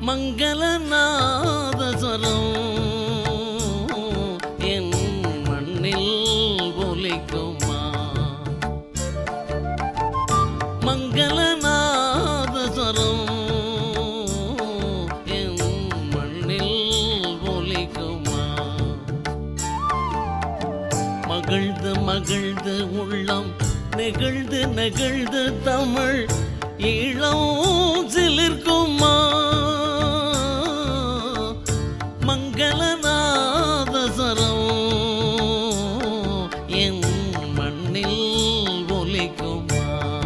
மங்களநாதஸ்வரம் என் மண்ணில் ஒலிக்குமா மங்களநாதஸ்வரம் என் மண்ணில் ஒலிக்குமா மகிழ்ந்து மகிழ்ந்து உள்ளம் நெகிழ்ந்து நெகிழ்ந்து தமிழ் ஈழம் சிலிர்க்குமா மங்களநாதசரம் என் மண்ணில் ஒலிக்குமா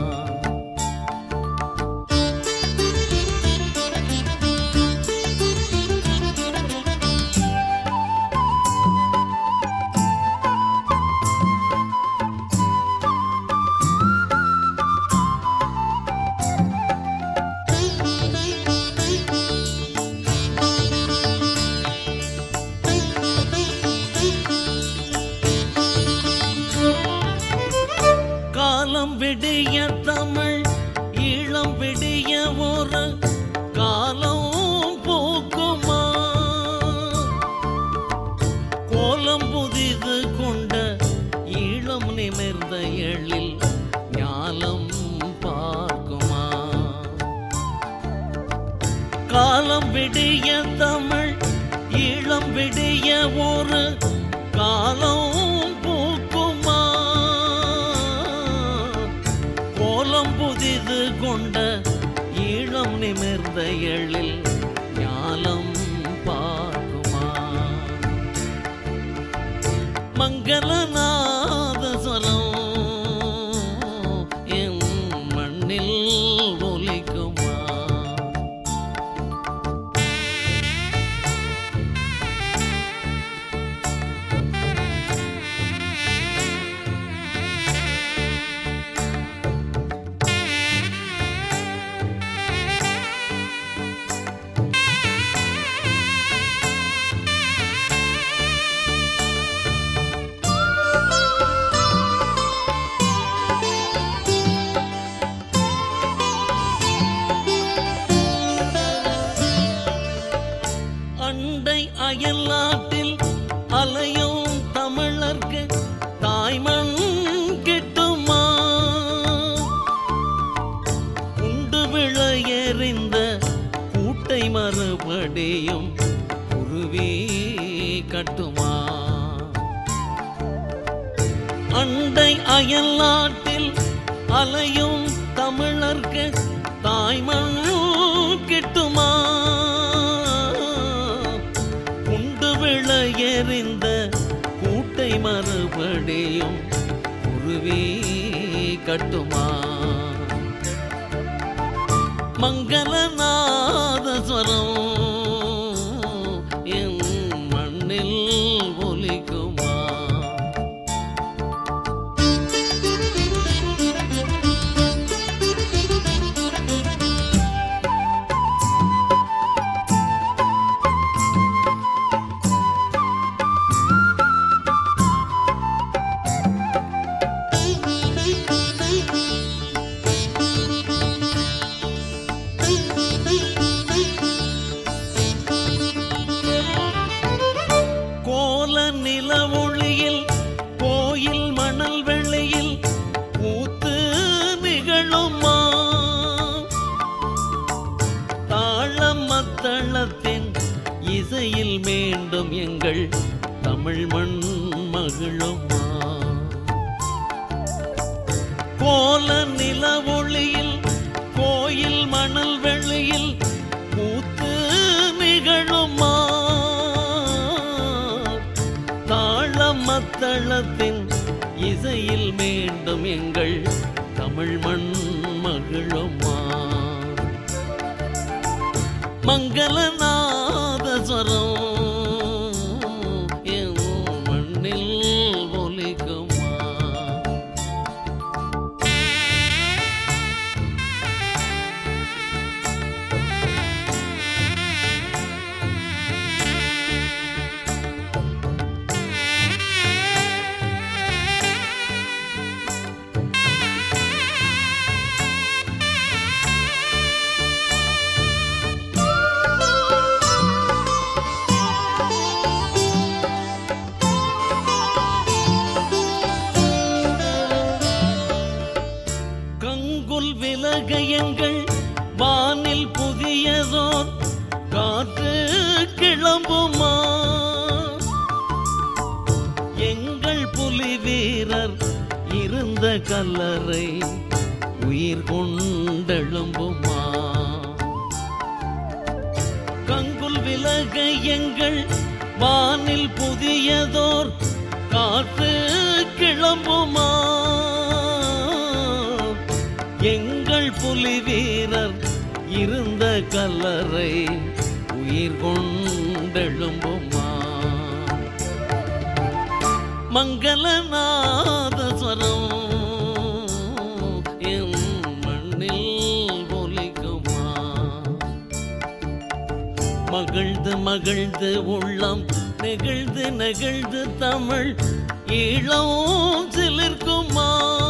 காலம் விடிய தமிழ் ஈழம் விடிய ஒரு காலம் போக்குமா கோலம் புதிது கொண்ட ஈழம் நிமிர்ந்த எழில் ஞாலம் பார்க்குமா காலம் விடிய தமிழ் ஈழம் விடிய ஒரு காலம் பூக்குமா கோலம் புதிது கொண்ட ஈழம் நிமிர்ந்த எழில் ஞாலம் பார்க்குமா மங்களநாதஸ்வரம் என் மண்ணில் ஒலிக்குமா அண்டை அயல் நாட்டில் அலையும் தமிழர்க்கு தாய்மண் கிட்டுமா உண்டு விழ எறிந்த கூட்டை மறுபடியும் குருவி கட்டுமா அண்டை அயல் நாட்டில் அலையும் தமிழர்க்கு தாய்மண் கிட்டுமா குண்டு விழ எறிந்த கூட்டை மறுபடியும் குருவி கட்டுமா மங்களநாதஸ்வரம் என் மண்ணில் ஒலிக்குமா கோல நில ஒளியில் கோயில் மணல் வெள்ளையில் கூத்து நிகழுமா தாளம் மத்தளத்தின் இசையில் மீண்டும் எங்கள் தமிழ் மண் மகிழுமா கோல நில ஒளியில் கோயில் மணல் வெள்ளையில் கூத்து நிகழுமா தாளம் மத்தளத்தின் இசையில் மீண்டும் எங்கள் தமிழ் மண் மகிழுமா மங்களநாதஸ்வரம் என் மண்ணில் ஒலிக்குமா வானில் புதியதோர் காற்று கிளம்புமா எங்கள் புலி வீரர் இருந்த கல்லறை உயிர் கொண்டெழும்புமா கங்குல் விலக எங்கள் வானில் புதியதோர் காற்று கிளம்புமா எங்கள் புலி வீரர் இருந்த கல்லறை உயிர் கொண்டெழும்புமா மங்களநாதஸ்வரம் என் மண்ணில் ஒலிக்குமா மகிழ்ந்து மகிழ்ந்து உள்ளம் நெகிழ்ந்து நெகிழ்ந்து தமிழ் ஈழம் சிலிர்க்குமா